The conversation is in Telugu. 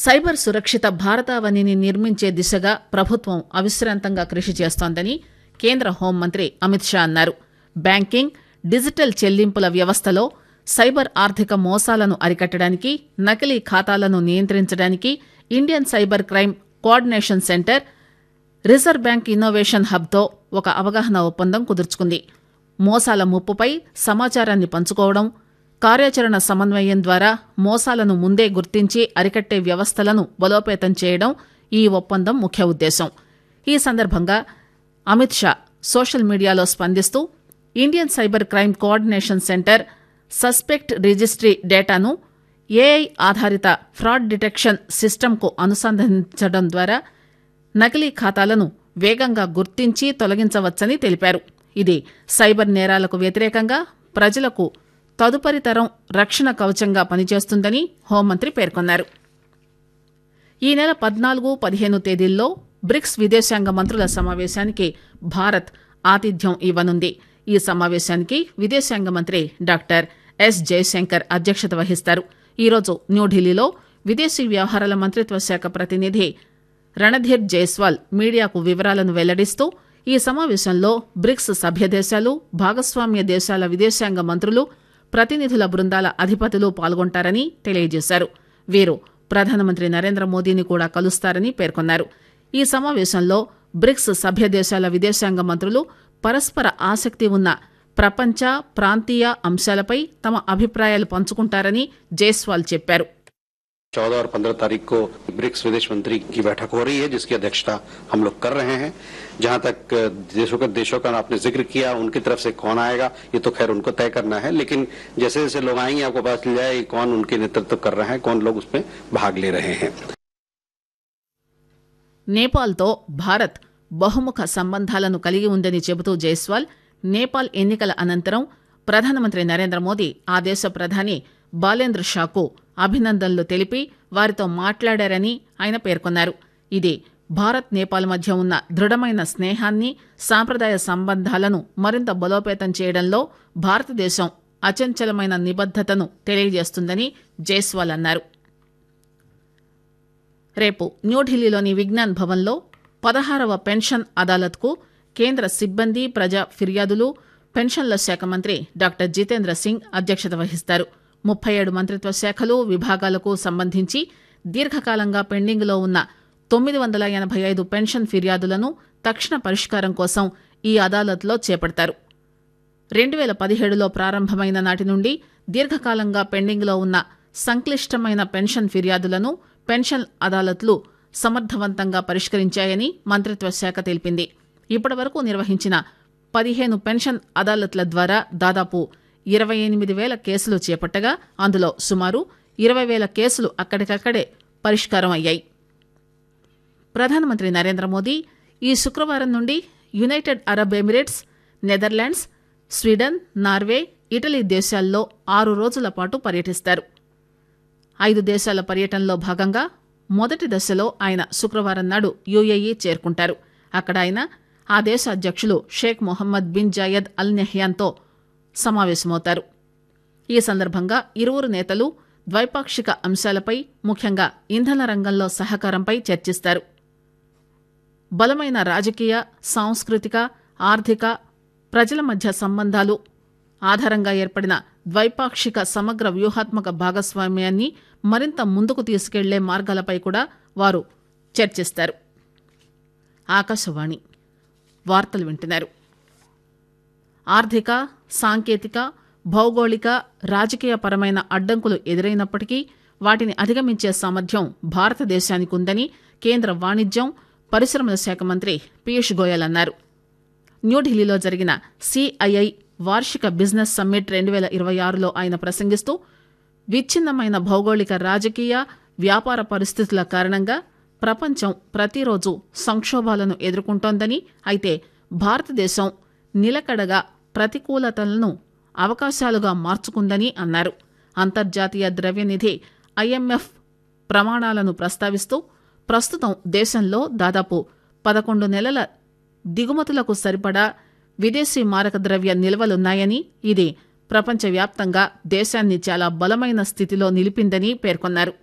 సైబర్ సురక్షిత భారతావనిని నిర్మించే దిశగా ప్రభుత్వం అవిశ్రాంతంగా కృషి చేస్తోందని కేంద్ర హోంమంత్రి అమిత్ షా అన్నారు బ్యాంకింగ్ డిజిటల్ చెల్లింపుల వ్యవస్థలో సైబర్ ఆర్థిక మోసాలను అరికట్టడానికి నకిలీ ఖాతాలను నియంత్రించడానికి Indian cyber crime coordination centre reserve bank innovation హబ్తో ఒక అవగాహన ఒప్పందం కుదుర్చుకుంది మోసాల ముప్పుపై సమాచారాన్ని పంచుకోవడం కార్యాచరణ సమన్వయం ద్వారా మోసాలను ముందే గుర్తించి అరికట్టే వ్యవస్థలను బలోపేతం చేయడం ఈ ఒప్పందం ముఖ్య ఉద్దేశం ఈ సందర్భంగా అమిత్ షా సోషల్ మీడియాలో స్పందిస్తూ Indian cyber crime coordination centre suspect registry డేటాను ఏఐ ఆధారిత ఫ్రాడ్ డిటెక్షన్ సిస్టమ్కు అనుసంధానించడం ద్వారా నకిలీ ఖాతాలను వేగంగా గుర్తించి తొలగించవచ్చని తెలిపారు ఇది సైబర్ నేరాలకు వ్యతిరేకంగా ప్రజలకు తదుపరి తరం రక్షణ కవచంగా పనిచేస్తుందని హోంమంత్రి పేర్కొన్నారు ఈ నెల పద్నాలుగు పదిహేను తేదీల్లో బ్రిక్స్ విదేశాంగ మంత్రుల సమావేశానికి భారత్ ఆతిథ్యం ఇవ్వనుంది ఈ సమావేశానికి విదేశాంగ మంత్రి డాక్టర్ ఎస్ జయశంకర్ అధ్యక్షత వహిస్తారు ఈరోజు న్యూఢిల్లీలో విదేశీ వ్యవహారాల మంత్రిత్వ శాఖ ప్రతినిధి రణధీర్ జైస్వాల్ మీడియాకు వివరాలను వెల్లడిస్తూ ఈ సమావేశంలో బ్రిక్స్ సభ్య దేశాలు భాగస్వామ్య దేశాల విదేశాంగ మంత్రులు ప్రతినిధుల బృందాల అధిపతులు పాల్గొంటారని తెలియజేశారు వీరు ప్రధానమంత్రి నరేంద్ర మోదీని కూడా కలుస్తారని పేర్కొన్నారు ఈ సమావేశంలో బ్రిక్స్ సభ్య దేశాల విదేశాంగ మంత్రులు పరస్పర ఆసక్తి ఉన్న ప్రపంచ ప్రాంతీయ అంశాలపై తమ అభిప్రాయాలు పంచుకుంటారని జైస్వాల్ చెప్పారు चौदह और पंद्रह तारीख को ब्रिक्स विदेश मंत्री की बैठक हो रही है जिसकी अध्यक्षता हम लोग कर रहे हैं जहां तक देशों के देशों का आपने जिक्र किया उनकी तरफ से कौन आएगा ये तो खैर उनको तय करना है लेकिन जैसे जैसे लोग आएंगे आपको पता चल जाए कौन उनके नेतृत्व कर रहे हैं कौन लोग उसमें भाग ले रहे हैं నేపాల్తో భారత్ బహుముఖ సంబంధాలను కలిగి ఉందని చెబుతూ జైస్వాల్ నేపాల్ ఎన్నికల అనంతరం ప్రధానమంత్రి నరేంద్ర మోదీ ఆ దేశ ప్రధాని బాలేంద్ర షాకు అభినందనలు తెలిపి వారితో మాట్లాడారని ఆయన పేర్కొన్నారు ఇది భారత్ నేపాల్ మధ్య ఉన్న దృఢమైన స్నేహాన్ని సాంప్రదాయ సంబంధాలను మరింత బలోపేతం చేయడంలో భారతదేశం అచంచలమైన నిబద్దతను తెలియజేస్తుందని జైస్వాల్ అన్నారు రేపు న్యూఢిల్లీలోని విజ్ఞాన్ భవన్లో పదహారవ పెన్షన్ అదాలత్కు కేంద్ర సిబ్బంది ప్రజా ఫిర్యాదులు పెన్షన్ల శాఖ మంత్రి డాక్టర్ జితేంద్ర సింగ్ అధ్యక్షత వహిస్తారు ముప్పై ఏడు మంత్రిత్వ శాఖలు విభాగాలకు సంబంధించి దీర్ఘకాలంగా పెండింగ్లో ఉన్న తొమ్మిది వందల ఎనభై ఐదు పెన్షన్ ఫిర్యాదులను తక్షణ పరిష్కారం కోసం ఈ అదాలత్లో చేపడతారు రెండు వేల పదిహేడులో ప్రారంభమైన నాటి నుండి దీర్ఘకాలంగా పెండింగ్లో ఉన్న సంక్లిష్టమైన పెన్షన్ ఫిర్యాదులను పెన్షన్ అదాలత్లు సమర్థవంతంగా పరిష్కరించాయని మంత్రిత్వ శాఖ తెలిపింది ఇప్పటి వరకు నిర్వహించిన పదిహేను పెన్షన్ అదాలత్ల ద్వారా దాదాపు ఇరవై ఎనిమిది వేల కేసులు చేపట్టగా అందులో సుమారు ఇరవై వేల కేసులు అక్కడికక్కడే పరిష్కారం అయ్యాయి ప్రధానమంత్రి నరేంద్ర మోదీ ఈ శుక్రవారం నుండి United Arab Emirates Netherlands Sweden Norway Italy దేశాల్లో ఆరు రోజుల పాటు పర్యటిస్తారు ఐదు దేశాల పర్యటనలో భాగంగా మొదటి దశలో ఆయన శుక్రవారం నాడు యుఏఈ చేరుకుంటారు అక్కడ ఆయన ఆ దేశ అధ్యక్షులు Sheikh Mohammed bin Zayed Al నెహ్యాన్తో సమావేశమవుతారు ఈ సందర్భంగా ఇరువురు నేతలు ద్వైపాక్షిక అంశాలపై ముఖ్యంగా ఇంధన రంగంలో సహకారంపై చర్చిస్తారు బలమైన రాజకీయ సాంస్కృతిక ఆర్థిక ప్రజల మధ్య సంబంధాలు ఆధారంగా ఏర్పడిన ద్వైపాక్షిక సమగ్ర వ్యూహాత్మక భాగస్వామ్యాన్ని మరింత ముందుకు తీసుకెళ్లే మార్గాలపై కూడా వారు చర్చిస్తారు ఆకాశవాణి వార్తలు వింటున్నారు ఆర్థిక సాంకేతిక భౌగోళిక రాజకీయపరమైన అడ్డంకులు ఎదురైనప్పటికీ వాటిని అధిగమించే సామర్థ్యం భారతదేశానికి ఉందని కేంద్ర వాణిజ్యం పరిశ్రమల శాఖ మంత్రి పీయూష్ గోయల్ అన్నారు న్యూఢిల్లీలో జరిగిన సిఐఐ వార్షిక బిజినెస్ సమ్మిట్ రెండు వేల ఇరవై ఆరులో ఆయన ప్రసంగిస్తూ విచ్ఛిన్నమైన భౌగోళిక రాజకీయ వ్యాపార పరిస్థితుల కారణంగా ప్రపంచం ప్రతిరోజు సంక్షోభాలను ఎదుర్కొంటోందని అయితే భారతదేశం నిలకడగా ప్రతికూలతలను అవకాశాలుగా మార్చుకుందని అన్నారు అంతర్జాతీయ ద్రవ్యనిధి ఐఎంఎఫ్ ప్రమాణాలను ప్రస్తావిస్తూ ప్రస్తుతం దేశంలో దాదాపు పదకొండు నెలల దిగుమతులకు సరిపడా విదేశీ మారక ద్రవ్య నిల్వలున్నాయని ఇది ప్రపంచవ్యాప్తంగా దేశాన్ని చాలా బలమైన స్థితిలో నిలిపిందని పేర్కొన్నారు